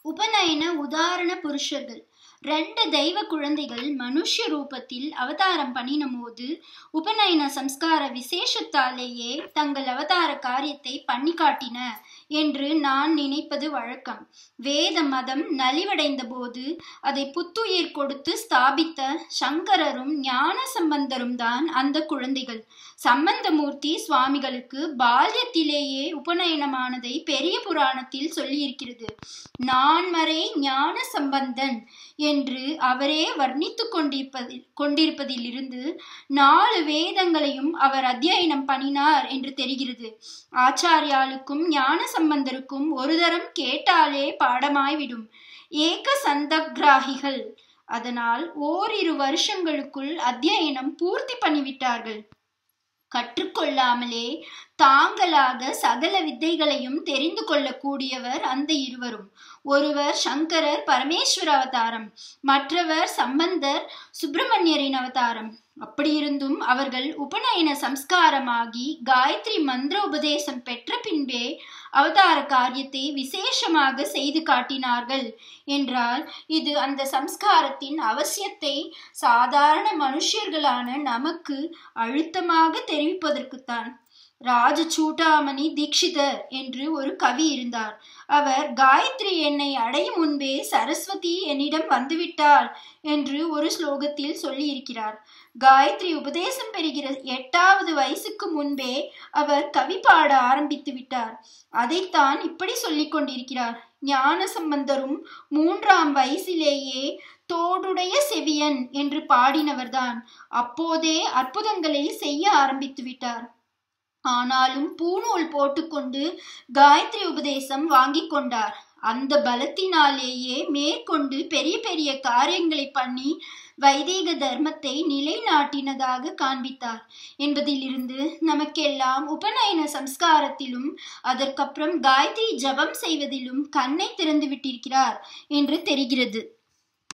உபநயன உதாரண புருஷர்கள் ரெண்டு தெய்வ குழந்தைகள் மனுஷ்ய ரூபத்தில் அவதாரம் பண்ணின போது உபநயன சம்ஸ்கார விசேஷத்தாலேயே தங்கள் அவதார காரியத்தை பண்ணி காட்டின என்று நான் நினைப்பது வழக்கம் வேத மதம் நலிவடைந்த போது அதை புத்துயிர் கொடுத்து ஸ்தாபித்த சங்கரரும் ஞான சம்பந்தரும் தான் அந்த குழந்தைகள் சம்பந்தமூர்த்தி சுவாமிகளுக்கு பால்யத்திலேயே உபநயனமானதை பெரிய புராணத்தில் சொல்லியிருக்கிறது நான்மறை ஞான சம்பந்தன் என்று அவரே வர்ணித்து கொண்டிருப்பதில் கொண்டிருப்பதிலிருந்து நாலு வேதங்களையும் அவர் அத்தியனம் பண்ணினார் என்று தெரிகிறது ஆச்சாரியாளுக்கும் ஞான சம்பந்தருக்கும் ஒரு தரம் கேட்டாலே பாடமாய்விடும் ஏக சந்தக்ராகிகள் அதனால் ஓரிரு வருஷங்களுக்குள் அத்தியனம் பூர்த்தி பண்ணிவிட்டார்கள் கற்றுக்கொள்ளாமலே தாங்களாக சகல வித்தைகளையும் தெரிந்து கொள்ளக்கூடியவர் அந்த இருவரும் ஒருவர் சங்கரர் பரமேஸ்வர அவதாரம் மற்றவர் சம்பந்தர் சுப்பிரமணியரின் அவதாரம் அப்படியிருந்தும் அவர்கள் உபநயன சம்ஸ்காரமாகி காயத்ரி மந்திர உபதேசம் பெற்ற பின்பே அவதார காரியத்தை விசேஷமாக செய்து காட்டினார்கள் என்றால் இது அந்த சம்ஸ்காரத்தின் அவசியத்தை சாதாரண மனுஷர்களான நமக்கு அழுத்தமாக தெரிவிப்பதற்குத்தான் ராஜசூட்டாமணி தீக்ஷிதர் என்று ஒரு கவி இருந்தார் அவர் காயத்ரி என்னை அடையும் முன்பே சரஸ்வதி என்னிடம் வந்துவிட்டாள் என்று ஒரு ஸ்லோகத்தில் சொல்லி இருக்கிறார் காயத்ரி உபதேசம் பெறுகிற எட்டாவது வயசுக்கு முன்பே அவர் கவி பாட ஆரம்பித்து விட்டார் அதைத்தான் இப்படி சொல்லிக் கொண்டிருக்கிறார் ஞான சம்பந்தரும் மூன்றாம் வயசிலேயே தோடுடைய செவியன் என்று பாடினவர்தான் அப்போதே அற்புதங்களை செய்ய ஆரம்பித்து விட்டார் ஆனாலும் பூநூல் போட்டுக்கொண்டு காயத்ரி உபதேசம் வாங்கி கொண்டார் அந்த பலத்தினாலேயே மேற்கொண்டு பெரிய பெரிய காரியங்களை பண்ணி வைதீக தர்மத்தை நிலைநாட்டினதாக காண்பித்தார் என்பதிலிருந்து நமக்கெல்லாம் உபநயன சம்ஸ்காரத்திலும் அதற்கப்புறம் காயத்ரி ஜபம் செய்வதிலும் கண்ணை திறந்து விட்டிருக்கிறார் என்று தெரிகிறது